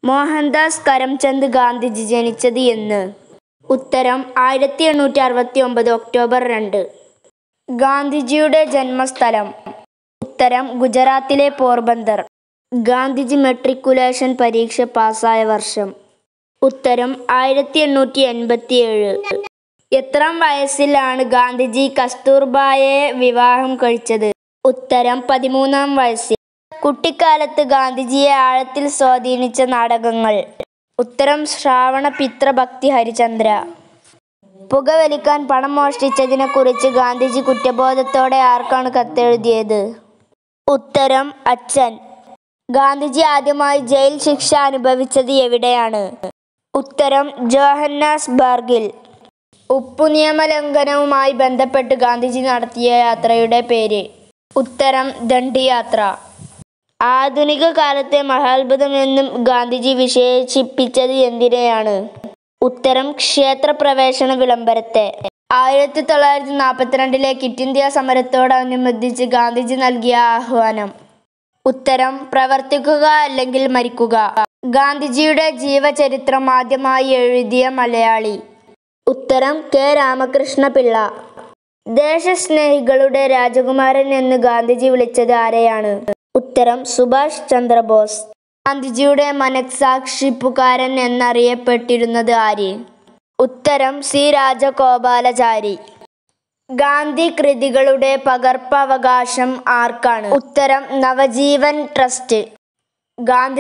മോഹൻദാസ് കരംചന്ദ് ഗാന്ധിജി ജനിച്ചത് എന്ന് ഉത്തരം ആയിരത്തി എണ്ണൂറ്റി അറുപത്തി ഒമ്പത് ഒക്ടോബർ രണ്ട് ഗാന്ധിജിയുടെ ജന്മസ്ഥലം ഉത്തരം ഗുജറാത്തിലെ പോർബന്ദർ ഗാന്ധിജി മെട്രിക്കുലേഷൻ പരീക്ഷ പാസ്സായ വർഷം ഉത്തരം ആയിരത്തി എണ്ണൂറ്റി എൺപത്തി ഏഴ് എത്രാം വയസ്സിലാണ് ഗാന്ധിജി കസ്തൂർബായെ വിവാഹം കഴിച്ചത് ഉത്തരം പതിമൂന്നാം വയസ്സിൽ കുട്ടിക്കാലത്ത് ഗാന്ധിജിയെ ആഴത്തിൽ സ്വാധീനിച്ച നാടകങ്ങൾ ഉത്തരം ശ്രാവണ പിത്ര ഭക്തി ഹരിചന്ദ്ര പുകവലിക്കാൻ പണം മോഷ്ടിച്ചതിനെക്കുറിച്ച് ഗാന്ധിജി കുറ്റബോധത്തോടെ ആർക്കാണ് കത്തെഴുതിയത് ഉത്തരം അച്ഛൻ ഗാന്ധിജി ആദ്യമായി ജയിൽ ശിക്ഷ അനുഭവിച്ചത് എവിടെയാണ് ഉത്തരം ജോഹന്നാസ്ബർഗിൽ ഉപ്പു നിയമലംഘനവുമായി ബന്ധപ്പെട്ട് ഗാന്ധിജി നടത്തിയ യാത്രയുടെ പേര് ഉത്തരം ദണ്ഡിയാത്ര ആധുനിക കാലത്തെ മഹാത്ഭുതമെന്നും ഗാന്ധിജി വിശേഷിപ്പിച്ചത് എന്തിനെയാണ് ഉത്തരം ക്ഷേത്രപ്രവേശന വിളംബരത്തെ ആയിരത്തി തൊള്ളായിരത്തി നാൽപ്പത്തിരണ്ടിലെ ക്വിറ്റ് ഇന്ത്യ സമരത്തോടനുബന്ധിച്ച് ഗാന്ധിജി നൽകിയ ആഹ്വാനം ഉത്തരം പ്രവർത്തിക്കുക അല്ലെങ്കിൽ മരിക്കുക ഗാന്ധിജിയുടെ ജീവചരിത്രം ആദ്യമായി എഴുതിയ മലയാളി ഉത്തരം കെ രാമകൃഷ്ണ പിള്ള ദേശസ്നേഹികളുടെ രാജകുമാരൻ എന്ന് ഗാന്ധിജി വിളിച്ചത് ആരെയാണ് ഉത്തരം സുഭാഷ് ചന്ദ്രബോസ് ഗാന്ധിജിയുടെ മനസാക്ഷിപ്പുകാരൻ എന്നറിയപ്പെട്ടിരുന്നത് ആര് ഉത്തരം സി രാജഗോപാലചാരി ഗാന്ധി കൃതികളുടെ പകർപ്പവകാശം ആർക്കാണ് ഉത്തരം നവജീവൻ ട്രസ്റ്റ്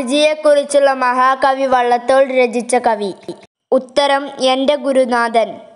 ഗാന്ധിജിയെക്കുറിച്ചുള്ള മഹാകവി വള്ളത്തോൾ രചിച്ച കവി ഉത്തരം എൻ്റെ ഗുരുനാഥൻ